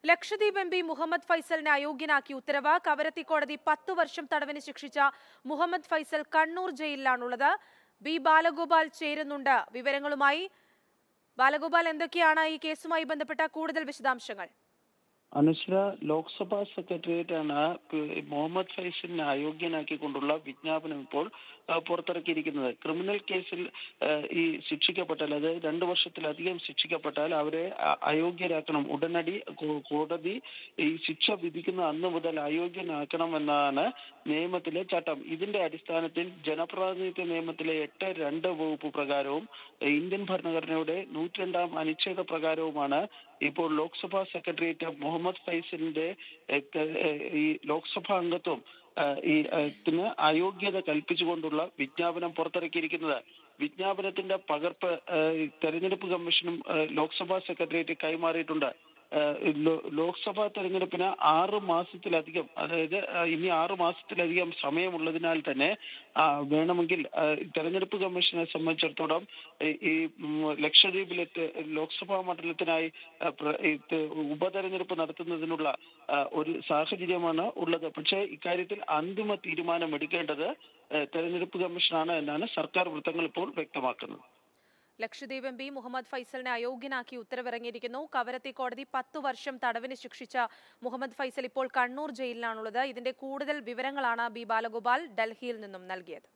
Lakshadweep M P Muhammad ഫൈസലിനെ അയോഗ്യനാക്കി ഉത്തരവ് കവരത്തി കോടതി പത്തു വർഷം തടവിന് ശിക്ഷിച്ച മുഹമ്മദ് ഫൈസൽ കണ്ണൂർ ജയിലിലാണുള്ളത് ബി ബാലഗോപാൽ ചേരുന്നുണ്ട് വിവരങ്ങളുമായി ബാലഗോപാൽ എന്തൊക്കെയാണ് ഈ കേസുമായി ബന്ധപ്പെട്ട കൂടുതൽ വിശദാംശങ്ങൾ അനുശ്ര ലോക്സഭാ സെക്രട്ടേറിയറ്റാണ് പി- മുഹമ്മദ് ഫൈസലിനെ അയോഗ്യനാക്കിക്കൊണ്ടുള്ള വിജ്ഞാപനം ഇപ്പോൾ ആ, പുറത്തിറക്കിയിരിക്കുന്നത് ക്രിമിനൽ കേസിൽ ആ, ഈ ശിക്ഷിക്കപ്പെട്ടാൽ അതായത് രണ്ടു വർഷത്തിലധികം ശിക്ഷിക്കപ്പെട്ടാൽ അവരെ അ- അയോഗ്യരാക്കണം ഉടനടി കോ- കോടതി ഈ ശിക്ഷ വിധിക്കുന്ന അന്ന് മുതൽ അയോഗ്യനാക്കണം എന്നാണ് നിയമത്തിലെ ചട്ടം ഇതിന്റെ അടിസ്ഥാനത്തിൽ ജനപ്രാതിനിധ്യ നിയമത്തിലെ എട്ട് രണ്ട് വകുപ്പ് പ്രകാരവും ഇന്ത്യൻ ഭരണഘടനയുടെ നൂറ്റിരണ്ടാം അനുച്ഛേദ പ്രകാരവുമാണ് ഇപ്പോൾ ലോക്സഭാ സെക്രട്ടേറിയറ്റ് മുഹമ്മദ് ഫൈസലിന്റെ എ, എ, ഈ ലോക്സഭാ അംഗത്വം ആ, ഈ ആ, ത്തിന് അയോഗ്യത കൽപ്പിച്ചുകൊണ്ടുള്ള വിജ്ഞാപനം പുറത്തിറക്കിയിരിക്കുന്നത് വിജ്ഞാപനത്തിന്റെ പകർപ്പ് ആ, ഈ തെരഞ്ഞെടുപ്പ് കമ്മീഷനും ആ, ലോക്സഭാ സെക്രട്ടേറിയറ്റ് കൈമാറിയിട്ടുണ്ട് ആ, ലോ- ലോക്സഭാ തെരഞ്ഞെടുപ്പിന് ആറ് മാസത്തിലധികം അതായത് ആ, ഇനി ആറ് മാസത്തിലധികം സമയമുള്ളതിനാൽ തന്നെ ആ, വേണമെങ്കിൽ ആ, തെരഞ്ഞെടുപ്പ് കമ്മീഷനെ സംബന്ധിച്ചിടത്തോളം ഈ- ഈ ഉം, ലക്ഷദ്വീപിലെ തെ- ലോക്സഭാ മണ്ഡലത്തിനായി ആ, പ്ര- ഈ തെ- ഉപതെരഞ്ഞെടുപ്പ് നടത്തുന്നതിനുള്ള ആ, ഒരു സാഹചര്യമാണ് ഉള്ളത് പക്ഷേ ഇക്കാര്യത്തിൽ അന്തിമ തീരുമാനം എടുക്കേണ്ടത് ആ, തെരഞ്ഞെടുപ്പ് കമ്മീഷനാണ് എന്നാണ് സർക്കാർ വൃത്തങ്ങൾ ഇപ്പോൾ വ്യക്തമാക്കുന്നത് ലക്ഷദ്വീപ് എം പി മുഹമ്മദ് ഫൈസലിനെ അയോഗ്യനാക്കി ഉത്തരവിറങ്ങിയിരിക്കുന്നു കവരത്തി കോടതി പത്തു വർഷം തടവിന് ശിക്ഷിച്ച മുഹമ്മദ് ഫൈസൽ ഇപ്പോൾ കണ്ണൂർ ജയിലിലാണുള്ളത് ഇതിന്റെ കൂടുതൽ വിവരങ്ങളാണ് ബി ബാലഗോപാൽ ഡൽഹിയിൽ നിന്നും നൽകിയത്